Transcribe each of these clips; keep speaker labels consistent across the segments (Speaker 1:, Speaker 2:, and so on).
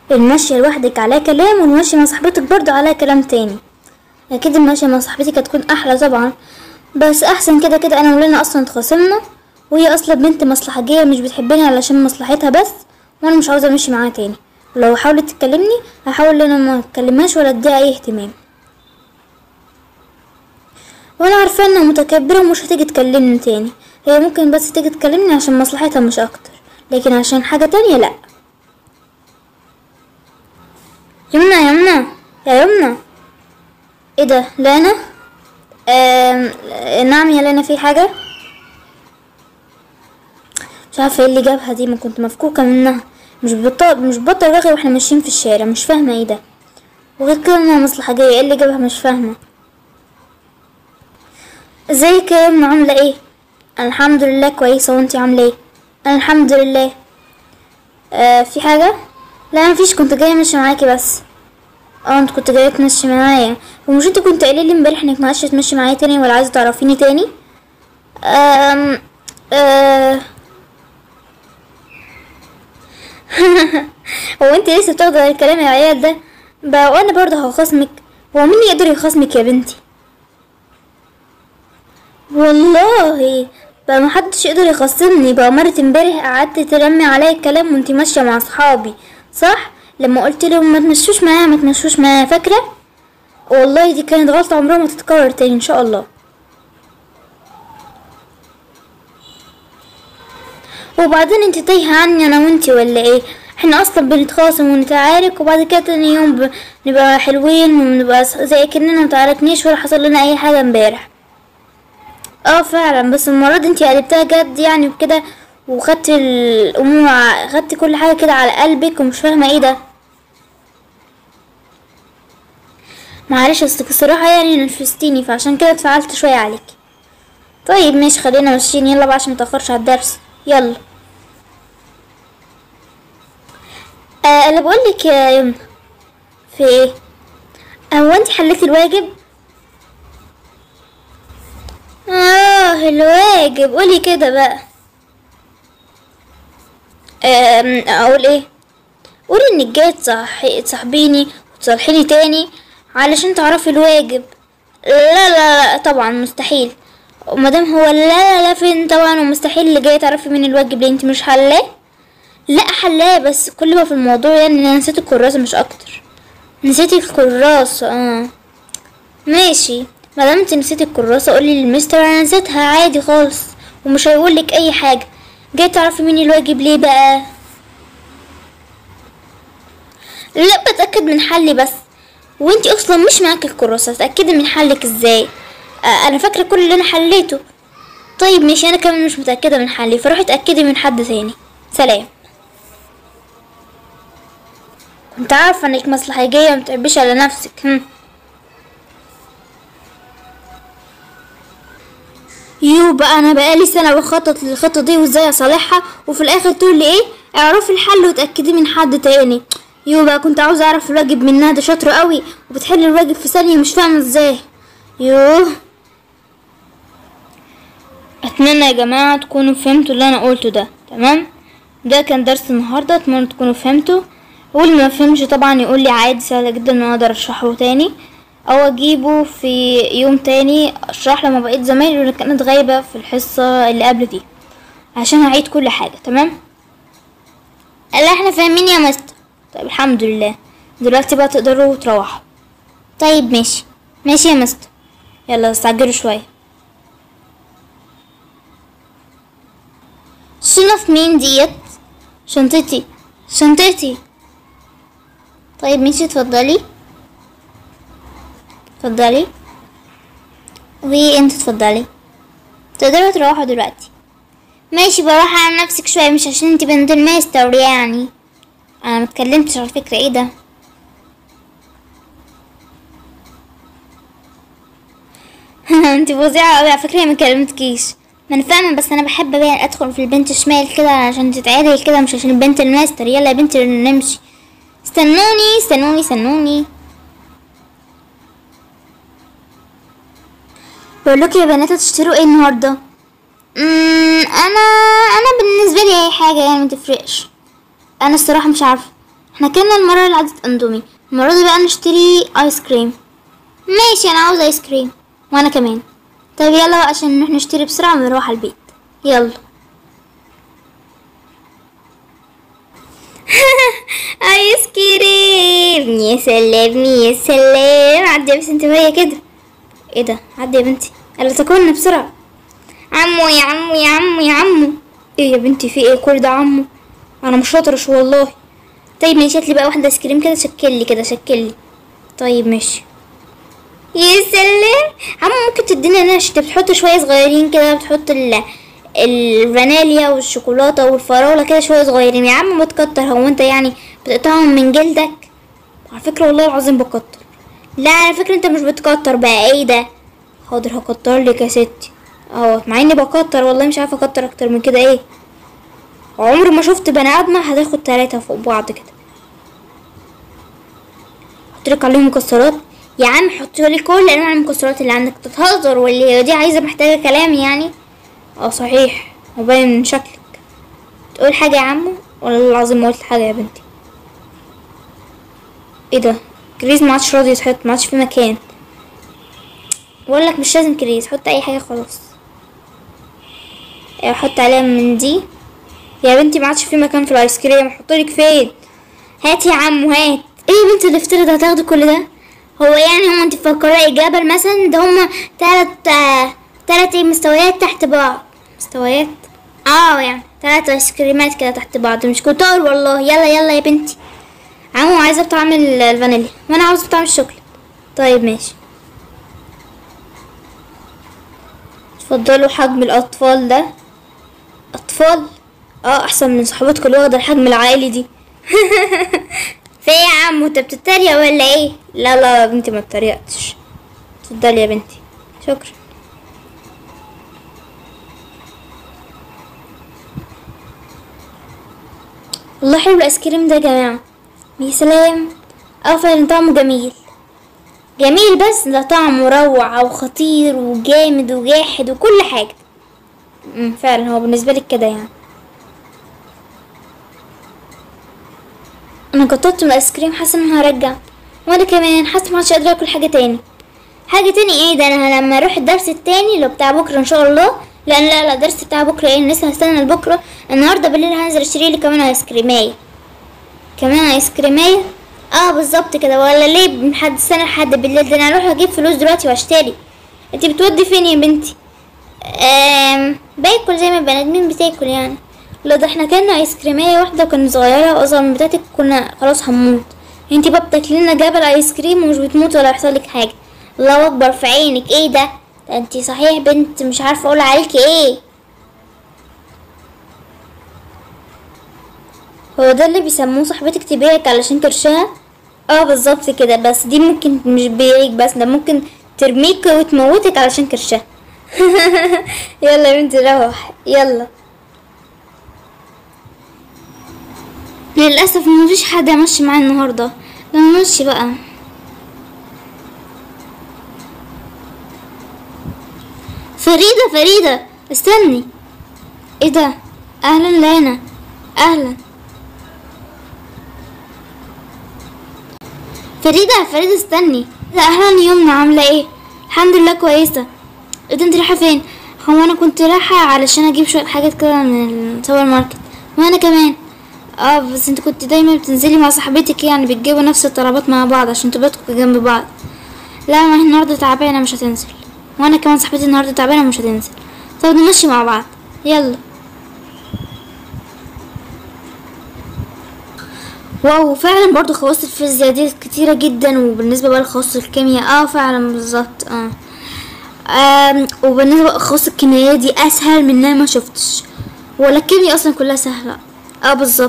Speaker 1: الماشية لوحدك عليها كلام والماشية مع صاحبتك برضو عليها كلام تاني اكيد الماشية مع صاحبتك هتكون احلى طبعا بس احسن كده كده انا ولنا اصلا اتخاصمنا وهي اصلا بنت مصلحجية مش بتحبني علشان مصلحتها بس وانا مش عاوزة امشي معاها تاني لو حاولت تكلمني هحاول ان انا ما اتكلمهاش ولا اديها اي اهتمام وانا عارفه انها متكبره ومش هتيجي تكلمني تاني هي ممكن بس تيجي تكلمني عشان مصلحتها مش اكتر لكن عشان حاجه تانية لا يمنى يا يمنى يا يمنى ايه ده لانا آم... نعم يا لانا في حاجه مش عارفه ايه اللي جابها دي ما كنت مفكوكه منها مش بطل مش بطل رغي واحنا ماشيين في الشارع مش فاهمه ايه ده وغير كده انها مصلحجيه ايه اللي جابها مش فاهمه ازيك يا يمنى عامله ايه أنا الحمد لله كويسه وانتي عامله ايه انا الحمد لله آه في حاجه لا مفيش كنت جايه ماشيه معاكي بس اه انت كنت جايه تمشي معايا ومش انت كنت قايله لي امبارح انك ما عادش تمشي معايا تاني ولا عايزه تعرفيني تاني أم أه هو انت لسه بتاخدي الكلام يا عيال ده بقى وانا برضه هخصمك هو مين يقدر يخصمك يا بنتي والله بقى محدش يقدر يخصمني بقى مرة امبارح قعدت ترمي عليا الكلام وانتي ماشية مع صحابي صح لما قلت لهم ما تمشوش معايا ما تمشوش معايا فاكرة والله دي كانت غلطة عمرها ما تتكرر تاني ان شاء الله وبعدين انت تايهة عني انا وانتي ولا ايه احنا اصلا بنتخاصم ونتعارك وبعد كده تاني يوم بنبقى حلوين ونبقى زي كأننا متعاركنيش ولا حصل لنا اي حاجة امبارح اه فعلا بس المرة دي انتي قلبتها جد يعني وكده وخدت الامور ع- خدت كل حاجة كده على قلبك ومش فاهمة ايه ده معلش اصلك الصراحة يعني نرفزتيني فعشان كده اتفعلت شوية عليكي طيب ماشي خلينا ماشيين يلا بقى عشان متأخرش على الدرس يلا آه انا بقولك يا يمنى في ايه هو انت حليتي الواجب اه الواجب قولي كده بقى آم، اقول ايه قولي انك جاية تصح- تصاحبيني وتصالحيني تاني علشان تعرفي الواجب لا لا لا طبعا مستحيل ومادام هو لا لا لا فين طبعا ومستحيل اللي جاية تعرفي من الواجب اللي انت مش حلاه لا حلاه بس كل ما في الموضوع يعني ان انا نسيت الكراسة مش اكتر نسيتي الكراسة اه ماشي مادام انت نسيتي الكراسة قولي للمستر انا نسيتها عادي خالص ومش هيقولك اي حاجة جاي تعرفي مني الواجب ليه بقى لا بتأكد من حلي بس وانتي اصلا مش معاك الكراسة تأكدي من حلك ازاي آه انا فاكرة كل اللي انا حليته طيب ماشي انا كمان مش متأكدة من حلي فروحي اتأكدي من حد تاني سلام كنت عارفة انك مصلحجية ومتعبيش على نفسك هم. يو بقى انا بقالي سنه بخطط للخطه دي وازاي اصالحها وفي الاخر تقول لي ايه اعرفي الحل وتاكدي من حد تاني يو بقى كنت عاوزه اعرف الواجب منها ده شاطره قوي وبتحل الواجب في ثانيه مش فاهمه ازاي يوه اتمنى يا جماعه تكونوا فهمتوا اللي انا قلته ده تمام ده كان درس النهارده اتمنى تكونوا فهمتوا واللي ما فهمش طبعا يقول لي عادي سهله جدا ان انا اقدر اشرحه تاني او اجيبه في يوم تاني اشرح لما بقيت زمايلي اللي كانت غايبه في الحصه اللي قبل دي عشان هعيد كل حاجه تمام لا احنا فاهمين يا مستر طيب الحمد لله دلوقتي بقى تقدروا تروحوا طيب ماشي ماشي يا مستر يلا استعجلوا شويه شنط مين ديت شنطتي شنطتي طيب ماشي اتفضلي اتفضلي وانت اتفضلي تقدروا تروحوا دلوقتي ماشي بروح على نفسك شويه مش عشان انت بنت الماستر يعني انا متكلمتش على فكره ايه ده انت فظيعه قوي على فكره هي ما كلمتكيش ما انا فاهمه بس انا بحب بقى ادخل في البنت شمال كده عشان تتعدل كده مش عشان البنت الماستر يلا يا بنتي نمشي استنوني استنوني استنوني بقول لكم يا بنات هتشتروا ايه النهارده امم انا انا بالنسبه لي اي حاجه يعني ما تفرقش انا الصراحه مش عارفه احنا كنا المرة اللي عدت اندومي المرة دي بقى نشتري ايس كريم ماشي انا عاوز ايس كريم وانا كمان طيب يلا بقى عشان نروح نشتري بسرعة ونروح على البيت يلا ايس كريم يا سلام يا سلام عدي يا بس انت وهي كده ايه ده عدي يا بنتي يلا تاكلنا بسرعة عمو يا عمو يا عمو يا عمو ايه يا بنتي في ايه كل ده عمو انا مش شاطرش والله طيب ماشي هاتلي بقى واحدة ايس كريم كده شكل لي كده شكل لي طيب ماشي يا سلام عمو ممكن تدينا انا انت بتحط شوية صغيرين كده بتحط ال الفانيليا والشوكولاتة والفراولة كده شوية صغيرين يا عم ما تكتر هو انت يعني بتقطعهم من جلدك على فكرة والله العظيم بكتر لا على فكرة انت مش بتكتر بقى ايه ده حاضر هكتر لك يا ستي اهو مع اني بكتر والله مش عارفة اكتر اكتر من كده ايه عمري ما شفت بني ادمة هتاخد تلاتة فوق بعض كده حطلك عليهم مكسرات يا عم حطولي كل انواع المكسرات اللي عندك تتهزر واللي هي دي عايزة محتاجة كلام يعني اه صحيح وباين من شكلك تقول حاجة يا عمو والله العظيم ما قلت حاجة يا بنتي ايه ده كريس ما عادش راضي يتحط ما عادش في مكان بقول لك مش لازم كريس حط اي حاجة خلاص ايه حط عليها من دي يا بنتي ما عادش في مكان في الايس كريم احطلك فين هات يا عمو هات ايه يا بنتي اللي افترض هتاخدي كل ده هو يعني هو انت مفكرة ايه جبل مثلا ده هما تلات آه تلات ايه مستويات تحت بعض مستويات اه يعني تلات ايس كريمات كده تحت بعض مش كتار والله يلا يلا يا بنتي عمو عايزة بطعم ال- الفانيليا وانا عاوزة بطعم الشوكولات طيب ماشي تفضلوا حجم الاطفال ده اطفال اه احسن من صاحبتكم اللي واخده الحجم العائلي دي في ايه يا عمو انت بتتريق ولا ايه لا لا يا بنتي ما اتريقتش اتفضلي يا بنتي شكرا والله حلو الايس كريم ده يا جماعه يا سلام اه فعلا طعمه جميل جميل بس ده طعمه روعة وخطير وجامد وجاحد وكل حاجة امم فعلا هو بالنسبة لك كده يعني انا قطعت من الايس كريم حاسة ان أنا هرجع وانا كمان حاسة ما عادش قادرة اكل حاجة تاني حاجة تاني ايه ده انا لما اروح الدرس التاني اللي بتاع بكرة ان شاء الله لا لا لا الدرس بتاع بكرة ايه أنا لسه هستنى لبكرة النهاردة بالليل هنزل اشتري لي كمان ايس كريمية كمان ايس كريمية اه بالظبط كده ولا ليه لحد السنة لحد بالليل ده انا اروح اجيب فلوس دلوقتي واشتري انتي بتودي فين يا بنتي آم باكل زي ما البني ادمين بتاكل يعني لا ده احنا كنا ايس كريمية واحدة وكانت صغيرة اصغر من بتاعتك كنا خلاص هنموت انتي بقى بتاكلي لنا جبل ايس كريم ومش بتموت ولا يحصل لك حاجة الله اكبر في عينك ايه ده ده انتي صحيح بنت مش عارفة اقول عليكي ايه هو ده اللي بيسموه صاحبتك تبيعك علشان كرشها اه بالظبط كده بس دي ممكن مش بيعك بس ده ممكن ترميك وتموتك علشان كرشها يلا يا بنتي روح يلا للأسف مفيش حد يمشي معايا النهاردة لا نمشي بقى فريدة فريدة استني ايه ده اهلا لانا اهلا فريدة فريدة استني لا اهلا يمنى عاملة ايه الحمد لله كويسة ايه ده انت رايحة فين هو انا كنت رايحة علشان اجيب شوية حاجات كده من السوبر ماركت وانا كمان اه بس انت كنت دايما بتنزلي مع صاحبتك يعني بتجيبوا نفس الطلبات مع بعض عشان تبقوا جنب بعض لا ما هي النهاردة تعبانة مش هتنزل وانا كمان صاحبتي النهاردة تعبانة مش هتنزل طب نمشي مع بعض يلا واو فعلا برضو خواص الفيزياء دي كتيرة جدا وبالنسبة بقى لخواص الكيمياء اه فعلا بالظبط اه آم، وبالنسبة بقى لخواص الكيمياء دي اسهل من إن انا ما شفتش ولا الكيمياء اصلا كلها سهلة اه بالظبط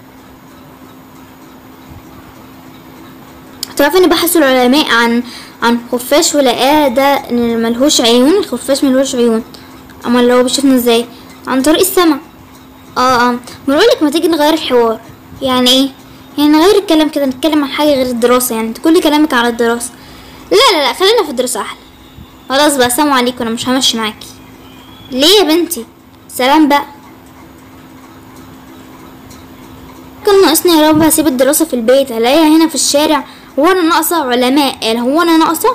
Speaker 1: تعرفي ان بحثوا العلماء عن عن خفاش ولقاه ده ان ملهوش عيون الخفاش ملهوش عيون اما اللي هو بيشوفنا ازاي عن طريق السما اه اه بنقولك ما تيجي نغير الحوار يعني ايه يعني نغير الكلام كده نتكلم عن حاجة غير الدراسة يعني انت كل كلامك على الدراسة لا لا لا خلينا في الدراسة احلى خلاص بقى سلام عليكم انا مش همشي معاكي ليه يا بنتي سلام بقى كان ناقصني يا رب هسيب الدراسة في البيت هلاقيها هنا في الشارع هو انا ناقصة علماء قال هو انا ناقصة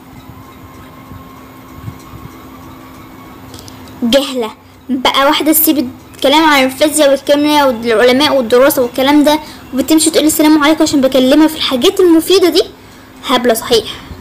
Speaker 1: جهلة بقى واحدة تسيب الكلام عن الفيزياء والكيمياء والعلماء والدراسة والكلام ده وبتمشي تقول السلام عليكم عشان بكلمها في الحاجات المفيدة دي هبلة صحيح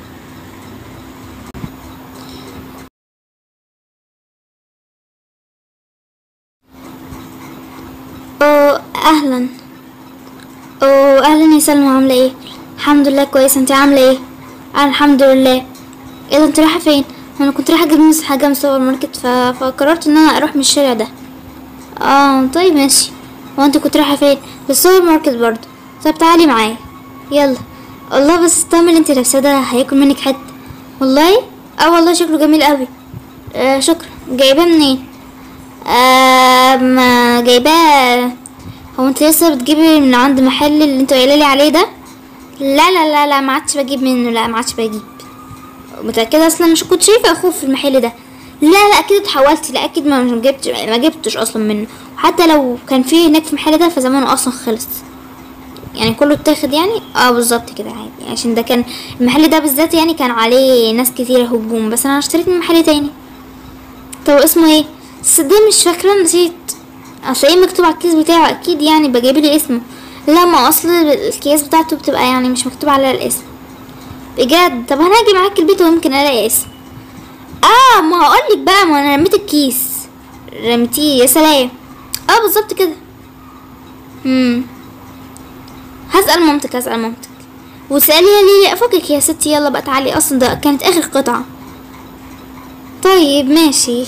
Speaker 1: اه اهلا اه اهلا يا سلمى عامله ايه الحمد لله كويسه انت عامله ايه انا الحمد لله ايه ده انت رايحه فين انا كنت رايحه اجيب مس- حاجه من السوبر ماركت ف... فقررت ان انا اروح من الشارع ده اه طيب ماشي هو انت كنت رايحه فين في السوبر ماركت برضه طب تعالي معايا يلا الله بس الطقم اللي انت لابساه ده هياكل منك حته والله اه والله شكله جميل قوي آه شكرا جايباه منين آه ما جايباه هو انت لسه بتجيبي من عند محل اللي انت قايله لي عليه ده لا لا لا لا ما عادش بجيب منه لا ما عادش بجيب متأكدة اصلا مش كنت شايفة اخوه في المحل ده لا لا اكيد اتحولت لا اكيد ما ما جبت ما جبتش اصلا منه وحتى لو كان فيه هناك في المحل ده فزمانه اصلا خلص يعني كله اتاخد يعني اه بالظبط كده عادي يعني عشان ده كان المحل ده بالذات يعني كان عليه ناس كتير هجوم بس انا اشتريت من محل تاني طب اسمه ايه صدقني مش فاكرة نسيت اصل ايه مكتوب على الكيس بتاعه اكيد يعني بجيب لي اسمه لا ما اصل الكيس بتاعته بتبقى يعني مش مكتوب عليها الاسم بجد طب انا هاجي معاك البيت ويمكن الاقي اسم اه ما هقولك بقى ما انا رميت الكيس رميتيه يا سلام اه بالظبط كده امم هسأل مامتك هسأل مامتك وتسأليها ليه افكك يا ستي يلا بقى تعالي اصلا ده كانت اخر قطعة طيب ماشي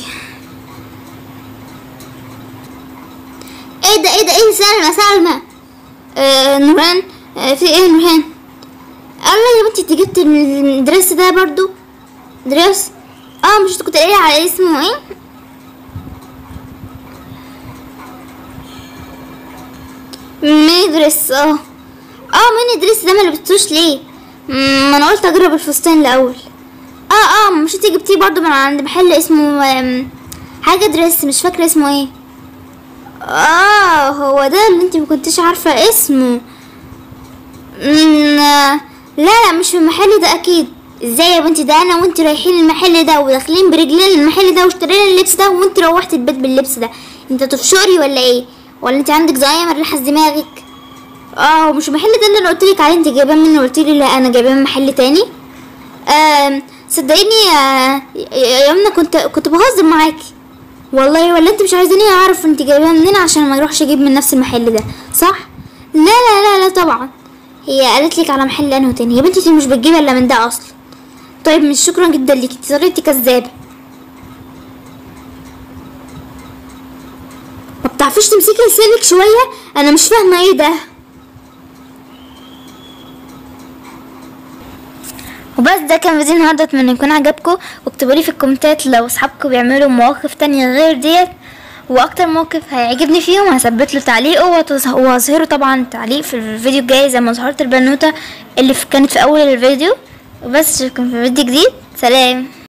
Speaker 1: ايه ده ايه ده ايه سلمى سلمى آه نوران آه في ايه نوران الله يا بنتي انت جبت الدرس ده برضو درس اه مش كنت قايله على اسمه ايه ميني دريس اه اه ميني دريس ده ما لبستوش ليه مم، ما انا قلت اجرب الفستان الاول اه اه مش انتي جبتيه برضو من عند محل اسمه آم، حاجه دريس مش فاكره اسمه ايه اه هو ده اللي انتي مكنتش عارفه اسمه مم، آه، لا لا مش في المحل ده اكيد ازاي يا بنتي ده انا وانتي رايحين المحل ده وداخلين برجلين المحل ده واشترينا اللبس ده وانتي روحتي البيت باللبس ده انت تفشري ولا ايه ولا انت عندك زهايمر ريحه دماغك اه مش المحل ده اللي انا قلت لك عليه انت جايباه منه قلت لي لا انا جايباه من محل تاني آم، صدقيني آه، يا يمنا كنت كنت بهزر معاكي والله ولا انت مش عايزاني اعرف انت جايباها منين عشان ما اروحش اجيب من نفس المحل ده صح لا لا لا لا طبعا هي قالت لك على محل انه تاني يا بنتي انت مش بتجيبي الا من ده اصلا طيب مش شكرا جدا ليكي انت طريقتي كذابه ما بتعرفيش تمسكي لسانك شويه انا مش فاهمه ايه ده وبس ده كان فيديو النهارده اتمنى يكون عجبكم واكتبوا لي في الكومنتات لو اصحابكم بيعملوا مواقف تانية غير ديت واكتر موقف هيعجبني فيهم هثبت له تعليقه وهتظ- وهظهره طبعا تعليق في الفيديو الجاي زي ما ظهرت البنوته اللي في- كانت في اول الفيديو وبس اشوفكم في فيديو جديد سلام